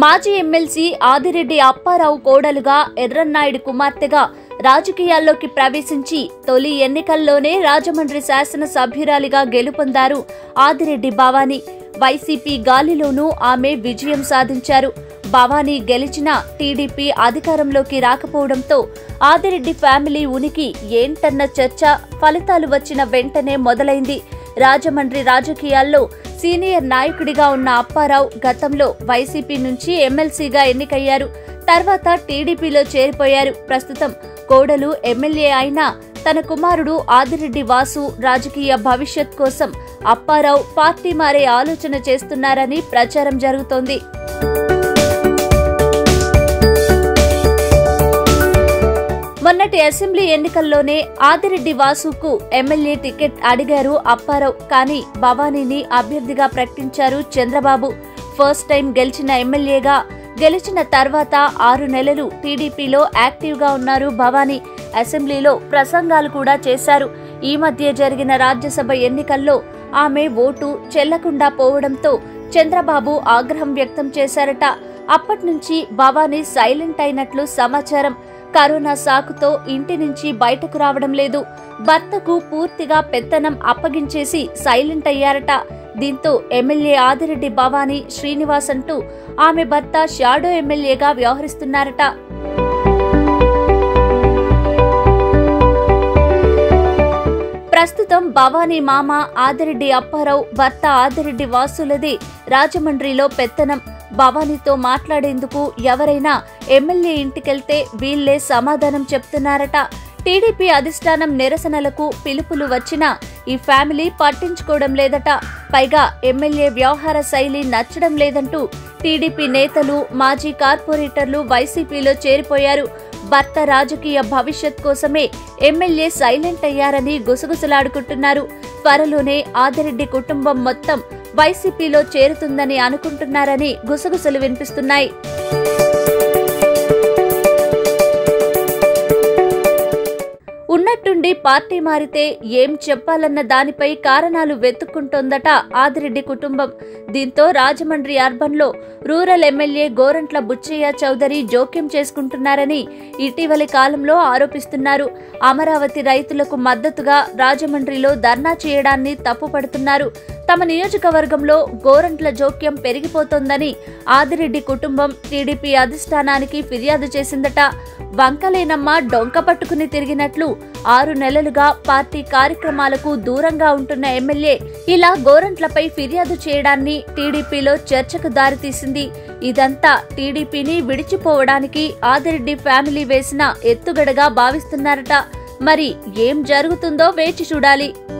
మాజీ ఎమ్మెల్సీ ఆదిరెడ్డి అప్పారావు కోడలుగా ఎర్రన్నాయుడు కుమార్తెగా రాజకీయాల్లోకి ప్రవేశించి తొలి ఎన్నికల్లోనే రాజమండ్రి శాసన సభ్యురాలిగా గెలుపొందారు ఆదిరెడ్డి భవానీ వైసీపీ గాలిలోనూ ఆమె విజయం సాధించారు భవానీ గెలిచిన టీడీపీ అధికారంలోకి రాకపోవడంతో ఆదిరెడ్డి ఫ్యామిలీ ఉనికి ఏంటన్న చర్చ ఫలితాలు వచ్చిన వెంటనే మొదలైంది రాజమండ్రి రాజకీయాల్లో సీనియర్ నాయకుడిగా ఉన్న అప్పారావు గతంలో వైసీపీ నుంచి ఎమ్మెల్సీగా ఎన్నికయ్యారు తర్వాత టీడీపీలో చేరిపోయారు ప్రస్తుతం కోడలు ఎమ్మెల్యే అయినా తన కుమారుడు ఆదిరెడ్డి వాసు రాజకీయ భవిష్యత్ కోసం అప్పారావు పార్టీ మారే ఆలోచన చేస్తున్నారని ప్రచారం జరుగుతోంది మొన్నటి అసెంబ్లీ ఎన్నికల్లోనే ఆదిరెడ్డి వాసుకు ఎమ్మెల్యే టికెట్ అడిగారు అప్పారావు కానీ భవానీని అభ్యర్థిగా ప్రకటించారు చంద్రబాబు ఫస్ట్ టైం గెలిచిన ఎమ్మెల్యేగా గెలిచిన తర్వాత ఆరు నెలలు టీడీపీలో యాక్టివ్గా ఉన్నారు భవానీ అసెంబ్లీలో ప్రసంగాలు కూడా చేశారు ఈ మధ్య జరిగిన రాజ్యసభ ఎన్నికల్లో ఆమె ఓటు చెల్లకుండా పోవడంతో చంద్రబాబు ఆగ్రహం వ్యక్తం చేశారట అప్పట్నుంచి భవానీ సైలెంట్ అయినట్లు సమాచారం కరోనా సాకుతో ఇంటి నుంచి బయటకు రావడం లేదు భర్తకు పూర్తిగా పెత్తనం అప్పగించేసి సైలెంట్ అయ్యారట దీంతో ఎమ్మెల్యే ఆదిరెడ్డి భవానీ శ్రీనివాస్ అంటూ ఆమె భర్త షాడో ఎమ్మెల్యేగా వ్యవహరిస్తున్నారట ప్రస్తుతం భవానీ మామ ఆదిరెడ్డి అప్పారావు భర్త ఆదిరెడ్డి వాసులది రాజమండ్రిలో పెత్తనం భవానీతో మాట్లాడేందుకు ఎవరైనా ఎమ్మెల్యే ఇంటికెళ్తే వీళ్లే సమాధానం చెప్తున్నారట టీడీపీ అధిష్టానం నిరసనలకు పిలుపులు వచ్చినా ఈ ఫ్యామిలీ పట్టించుకోవడం లేదట పైగా ఎమ్మెల్యే వ్యవహార శైలి నచ్చడం లేదంటూ టీడీపీ నేతలు మాజీ కార్పొరేటర్లు వైసీపీలో చేరిపోయారు భర్త రాజకీయ భవిష్యత్ కోసమే ఎమ్మెల్యే సైలెంట్ అయ్యారని గుసగుసలాడుకుంటున్నారు త్వరలోనే ఆదిరెడ్డి కుటుంబం మొత్తం వైసీపీలో చేరుతుందని అనుకుంటున్నారని గుసగుసలు వినిపిస్తున్నాయి ఉన్నట్టుండి పార్టీ మారితే ఏం చెప్పాలన్న దానిపై కారణాలు వెతుక్కుంటోందట ఆదిరెడ్డి కుటుంబం దీంతో రాజమండ్రి అర్బన్లో రూరల్ ఎమ్మెల్యే గోరంట్ల బుచ్చయ్య చౌదరి జోక్యం చేసుకుంటున్నారని ఇటీవలి కాలంలో ఆరోపిస్తున్నారు అమరావతి రైతులకు మద్దతుగా రాజమండ్రిలో ధర్నా చేయడాన్ని తప్పుపడుతున్నారు తమ నియోజకవర్గంలో గోరంట్ల జోక్యం పెరిగిపోతోందని ఆదిరెడ్డి కుటుంబం టీడీపీ అధిష్టానానికి ఫిర్యాదు చేసిందట వంకలేనమ్మ డొంక పట్టుకుని తిరిగినట్లు ఆరు నెలలుగా పార్టీ కార్యక్రమాలకు దూరంగా ఉంటున్న ఎమ్మెల్యే ఇలా గోరంట్లపై ఫిర్యాదు చేయడాన్ని టీడీపీలో చర్చకు దారితీసింది ఇదంతా టీడీపీని విడిచిపోవడానికి ఆదిరెడ్డి ఫ్యామిలీ వేసిన ఎత్తుగడగా భావిస్తున్నారట మరి ఏం జరుగుతుందో వేచి చూడాలి